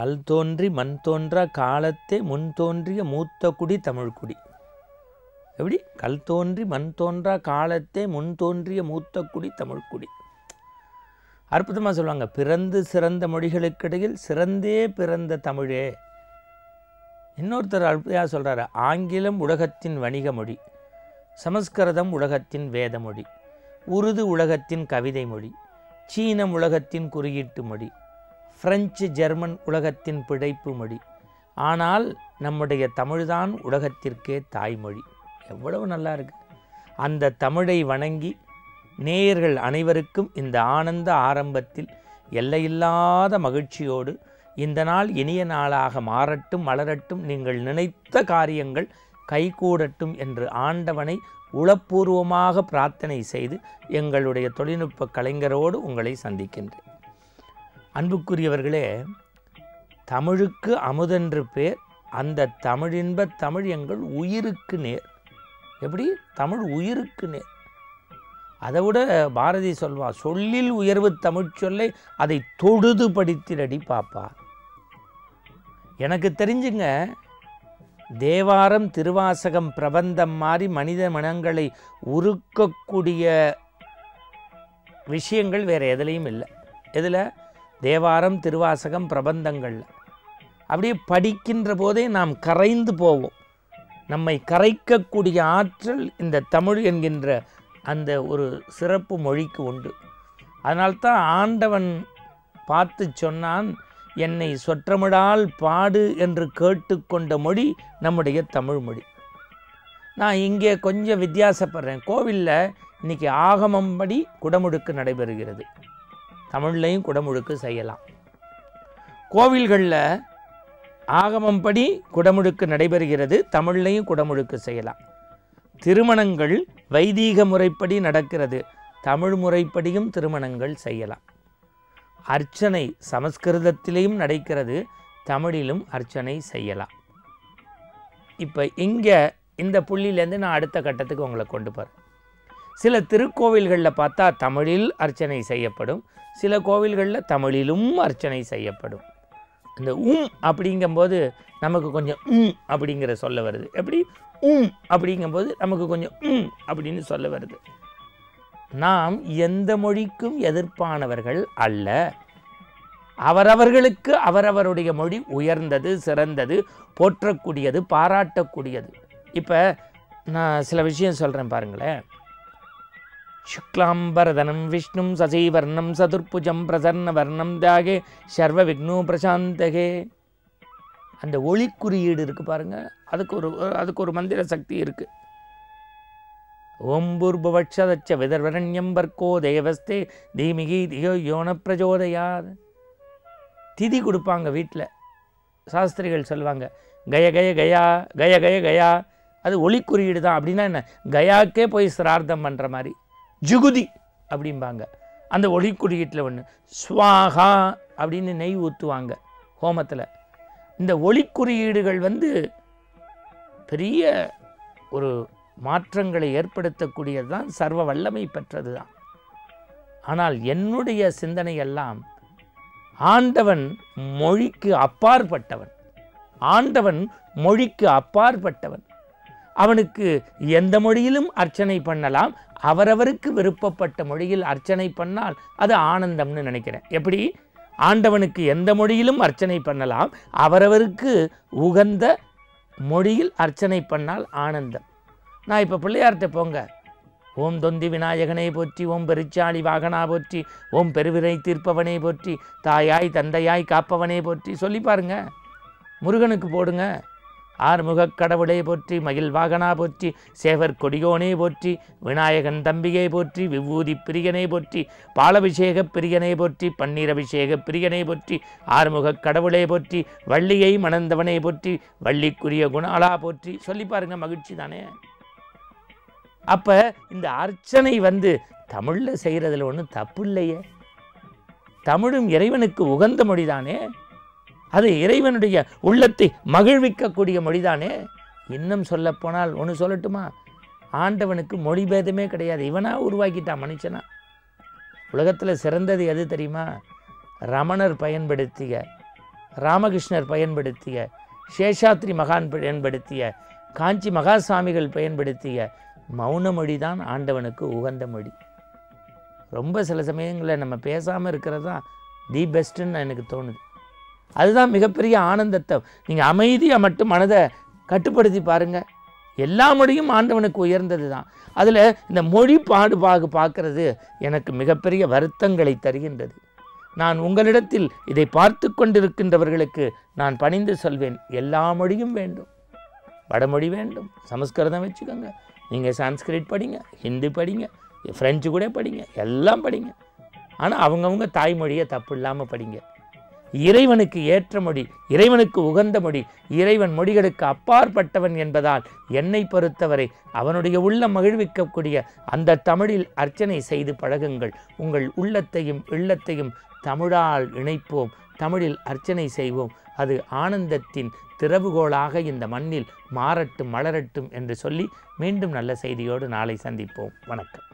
கல் தோன்றி மண் தோன்றா காலத்தே முன் தோன்றிய மூத்த குடி தமிழ்குடி எப்படி கல் தோன்றி மண் தோன்றா காலத்தே முன் தோன்றிய மூத்த குடி தமிழ்குடி அற்புதமாக சொல்லுவாங்க பிறந்து சிறந்த மொழிகளுக்கிடையில் சிறந்தே பிறந்த தமிழே இன்னொருத்தர் அற்புதமாக சொல்கிறாரு ஆங்கிலம் உலகத்தின் வணிக மொழி சமஸ்கிருதம் உலகத்தின் வேத மொழி உருது உலகத்தின் கவிதை மொழி சீனம் உலகத்தின் குறியீட்டு மொழி பிரெஞ்சு ஜெர்மன் உலகத்தின் பிழைப்பு மொழி ஆனால் நம்முடைய தமிழ்தான் உலகத்திற்கே தாய்மொழி எவ்வளவு நல்லா இருக்கு அந்த தமிழை வணங்கி நேயர்கள் அனைவருக்கும் இந்த ஆனந்த ஆரம்பத்தில் எல்லையில்லாத மகிழ்ச்சியோடு இந்த நாள் இனிய நாளாக மாறட்டும் மலரட்டும் நீங்கள் நினைத்த காரியங்கள் கைகூடட்டும் என்று ஆண்டவனை உளப்பூர்வமாக பிரார்த்தனை செய்து எங்களுடைய தொழில்நுட்ப கலைஞரோடு உங்களை சந்திக்கின்றேன் அன்புக்குரியவர்களே தமிழுக்கு அமுதென்று பேர் அந்த தமிழின்ப தமிழ் எங்கள் உயிருக்கு நேர் எப்படி தமிழ் உயிருக்கு நேர் அதை விட பாரதி சொல்வா சொல்லில் உயர்வு தமிழ் சொல்லை அதை தொழுது படித்திரடி பாப்பா எனக்கு தெரிஞ்சுங்க தேவாரம் திருவாசகம் பிரபந்தம் மாதிரி மனித மனங்களை உருக்கக்கூடிய விஷயங்கள் வேறு எதுலேயும் இல்லை எதில் தேவாரம் திருவாசகம் பிரபந்தங்கள்ல அப்படியே படிக்கின்ற போதே நாம் கரைந்து போவோம் நம்மை கரைக்கக்கூடிய ஆற்றல் இந்த தமிழ் என்கின்ற அந்த ஒரு சிறப்பு மொழிக்கு உண்டு அதனால்தான் ஆண்டவன் பார்த்து சொன்னான் என்னை சொற்றமிழால் பாடு என்று கேட்டுக்கொண்ட மொழி நம்முடைய தமிழ் மொழி நான் இங்கே கொஞ்சம் வித்தியாசப்படுறேன் கோவிலில் இன்னைக்கு ஆகமம்படி குடமுழுக்கு நடைபெறுகிறது தமிழ்லையும் குடமுழுக்கு செய்யலாம் கோவில்களில் ஆகமம்படி குடமுழுக்கு நடைபெறுகிறது தமிழ்லையும் குடமுழுக்கு செய்யலாம் திருமணங்கள் வைதீக முறைப்படி நடக்கிறது தமிழ் முறைப்படியும் திருமணங்கள் செய்யலாம் அர்ச்சனை சமஸ்கிருதத்திலையும் நடக்கிறது தமிழிலும் அர்ச்சனை செய்யலாம் இப்போ இங்கே இந்த புள்ளியிலேருந்து நான் அடுத்த கட்டத்துக்கு உங்களை கொண்டு போகிறேன் சில திருக்கோவில்களில் பார்த்தா தமிழில் அர்ச்சனை செய்யப்படும் சில கோவில்களில் தமிழிலும் அர்ச்சனை செய்யப்படும் இந்த உம் அப்படிங்கும்போது நமக்கு கொஞ்சம் உம் அப்படிங்கிற சொல்ல வருது எப்படி உம் அப்படிங்கும்போது நமக்கு கொஞ்சம் உம் அப்படின்னு சொல்ல வருது நாம் எந்த மொழிக்கும் எதிர்ப்பானவர்கள் அல்ல அவரவர்களுக்கு அவரவருடைய மொழி உயர்ந்தது சிறந்தது போற்றக்கூடியது பாராட்டக்கூடியது இப்போ நான் சில விஷயம் சொல்கிறேன் பாருங்களேன் சுக்லாம்பரதனம் விஷ்ணும் சசைவர்ணம் சதுர்புஜம் பிரசன்ன வர்ணம் தியாகே சர்வ விக்னு பிரசாந்தகே அந்த ஒளி குறியீடு இருக்கு பாருங்க அதுக்கு ஒரு அதுக்கு ஒரு மந்திர சக்தி இருக்கு ஓம் பூர்பவட்சதச்ச விதர்வரண்யம் வர்க்கோ தேவஸ்தே தீமிகி தியோ யோன பிரஜோதயாத் திதி கொடுப்பாங்க வீட்டில் சாஸ்திரிகள் சொல்லுவாங்க கய கய கயா கய கய கயா அது ஒளி குறியீடு தான் அப்படின்னா என்ன கயாக்கே போய் சிரார்த்தம் பண்ணுற மாதிரி ஜுகுதி அப்படிம்பாங்க அந்த ஒளி குறியீட்டில் ஒன்று ஸ்வாகா அப்படின்னு நெய் ஊற்றுவாங்க ஹோமத்தில் இந்த ஒளி குறியீடுகள் வந்து பெரிய ஒரு மாற்றங்களை ஏற்படுத்தக்கூடியது தான் சர்வ வல்லமை பெற்றது தான் ஆனால் என்னுடைய சிந்தனையெல்லாம் ஆண்டவன் மொழிக்கு அப்பாற்பட்டவன் ஆண்டவன் மொழிக்கு அப்பாற்பட்டவன் அவனுக்கு எந்த மொழியிலும் அர்ச்சனை பண்ணலாம் அவரவருக்கு விருப்பப்பட்ட மொழியில் அர்ச்சனை பண்ணால் அது ஆனந்தம்னு நினைக்கிறேன் எப்படி ஆண்டவனுக்கு எந்த மொழியிலும் அர்ச்சனை பண்ணலாம் அவரவருக்கு உகந்த மொழியில் அர்ச்சனை பண்ணால் ஆனந்தம் நான் இப்போ பிள்ளையார்கிட்ட போங்க ஓம் தொந்தி விநாயகனை போற்றி ஓம் பெருச்சாளி வாகனா போற்றி ஓம் பெருவிரை தீர்ப்பவனை போற்றி தாயாய் தந்தையாய் காப்பவனே போற்றி சொல்லி பாருங்க முருகனுக்கு போடுங்க ஆறுமுகக் கடவுளை போற்றி மயில் வாகனா போற்றி சேவர் கொடியோனே போற்றி விநாயகன் தம்பியை போற்றி விபூதி பிரியனை போற்றி பாலபிஷேக பிரியனை போற்றி பன்னீரபிஷேக பிரியனை போற்றி ஆறுமுகக் கடவுளை போற்றி வள்ளியை மணந்தவனை போற்றி வள்ளிக்குரிய குணாலா போற்றி சொல்லி பாருங்க மகிழ்ச்சி தானே அப்போ இந்த அர்ச்சனை வந்து தமிழில் செய்கிறதுல ஒன்றும் தப்பு இல்லையே தமிழும் இறைவனுக்கு உகந்த மொழிதானே அது இறைவனுடைய உள்ளத்தை மகிழ்விக்கக்கூடிய மொழிதானே இன்னும் சொல்லப்போனால் ஒன்று சொல்லட்டுமா ஆண்டவனுக்கு மொழி பேதமே கிடையாது இவனா உருவாக்கிட்டான் மனுஷனா உலகத்தில் சிறந்தது எது தெரியுமா ரமணர் பயன்படுத்திய ராமகிருஷ்ணர் பயன்படுத்திய சேஷாத்ரி மகான் பயன்படுத்திய காஞ்சி மகாசாமிகள் பயன்படுத்திய மௌன மொழி தான் ஆண்டவனுக்கு உகந்த மொழி ரொம்ப சில சமயங்களில் நம்ம பேசாமல் இருக்கிறது தான் தி பெஸ்ட்டுன்னு எனக்கு தோணுது அதுதான் மிகப்பெரிய ஆனந்தத்தை நீங்கள் அமைதியாக மட்டும் மனதை கட்டுப்படுத்தி பாருங்கள் எல்லா மொழியும் ஆண்டவனுக்கு உயர்ந்தது தான் அதில் இந்த மொழி பாடுபாகு பார்க்கறது எனக்கு மிகப்பெரிய வருத்தங்களை தருகின்றது நான் உங்களிடத்தில் இதை பார்த்து கொண்டிருக்கின்றவர்களுக்கு நான் பணிந்து சொல்வேன் எல்லா மொழியும் வேண்டும் வடமொழி வேண்டும் சமஸ்கிருதம் வச்சுக்கோங்க நீங்கள் சான்ஸ்கிரிட் படிங்க ஹிந்தி படிங்க ஃப்ரெஞ்சு கூட படிங்க எல்லாம் படிங்க ஆனால் அவங்கவுங்க தாய்மொழியை தப்பு இல்லாமல் படிங்க இறைவனுக்கு ஏற்ற மொழி இறைவனுக்கு உகந்த மொழி இறைவன் மொழிகளுக்கு அப்பாற்பட்டவன் என்பதால் என்னை பொறுத்தவரை அவனுடைய உள்ள மகிழ்விக்கக்கூடிய அந்த தமிழில் அர்ச்சனை செய்து பழகுங்கள் உங்கள் உள்ளத்தையும் இல்லத்தையும் தமிழால் இணைப்போம் தமிழில் அர்ச்சனை செய்வோம் அது ஆனந்தத்தின் திறவுகோலாக இந்த மண்ணில் மாறட்டும் மலரட்டும் என்று சொல்லி மீண்டும் நல்ல செய்தியோடு நாளை சந்திப்போம் வணக்கம்